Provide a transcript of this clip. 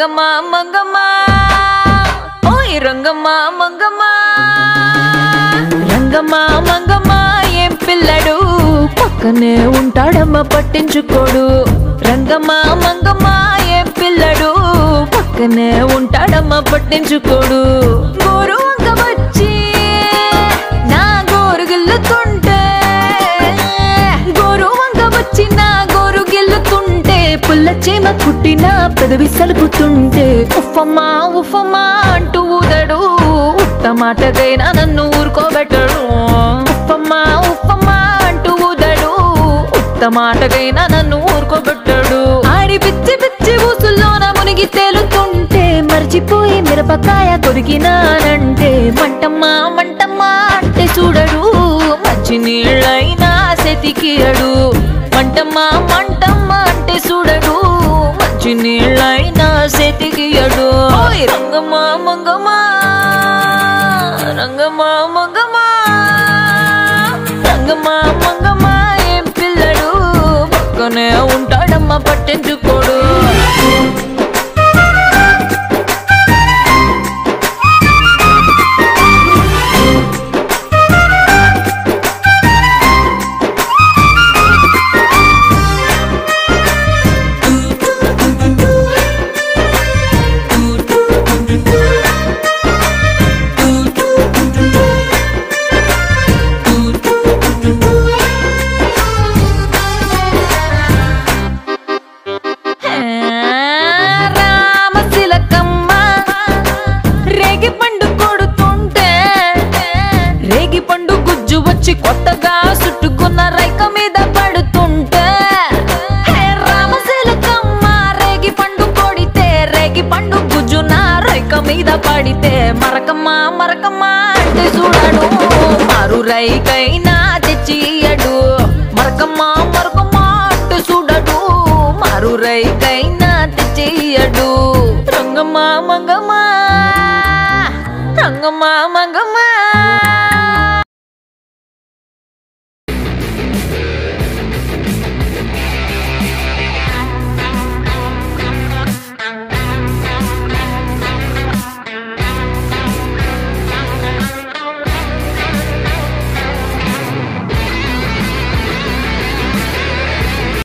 రంగమ్మా మంగమ్మా ఓయ్ రంగమ్మా మంగమ్మా రంగమ్మా మంగమ్మా ఏం పిల్లడు పక్కనే ఉంటాడమ్మా పట్టించుకోడు రంగమ్మా మంగమ్మా ఏం పిల్లడు పక్కనే ఉంటాడమ్మా పట్టించుకోడు గోరు వంక వచ్చి నా గోరు గిల్లుతుంటే గోరు వంక వచ్చి నా గోరు గిల్లుతుంటే పుల్ల చీమ కుట్టిన పెదవి సలుపుతుంటే ఉఫమ్మా ఉఫమ్మా అంటూ ఊదడు ఉత్త మాటకైనా నన్ను ఊరుకోబెట్టడు ఉఫమ్మా ఉఫమ్మా అంటూ ఊదడు ఉత్త మాటకైనా నన్ను ఊరుకోబెట్టడు ఆడి పిచ్చి పిచ్చి ఊసుల్లోన మునిగి తేలుతుంటే మర్చిపోయి మిరపకాయ కొరికినానంటే మంటమ్మా మంటమ్మా అంటే చూడడు మంచి నీళ్ళైనా సెతికియడు మంటమ్మా మంటమ్మా అంటే చూడడు మంచి నీళ్ళైనా సెతికియడు ఓయ్ రంగమ్మా మంగమ్మా రంగమ్మా మంగమ్మా రంగమ్మా మంగమ్మా ఏం పిల్లడు పక్కనే ఉంటాడమ్మా పట్టించుకోడు రామశిలకమ్మ రేగి పండు కొడుతుంటే రేగి పండు గుజ్జు వచ్చి కొత్తగా చుట్టుకున్న రైక మీద పడుతుంటే హే రామశిలకమ్మ రేగి పండు కొడితే రేగి పండు గుజ్జు నా రైక మీద పడితే మరకమ్మ మరకమ్మ అంటే చూడడు మారు రైకైనా తెచ్చియడు మరకమ్మ మరకమ్మ అంటే చూడడు మారు రైకైనా తెచ్చియడు రంగమ్మ మంగమ్మ రంగమ్మ మంగమ్మ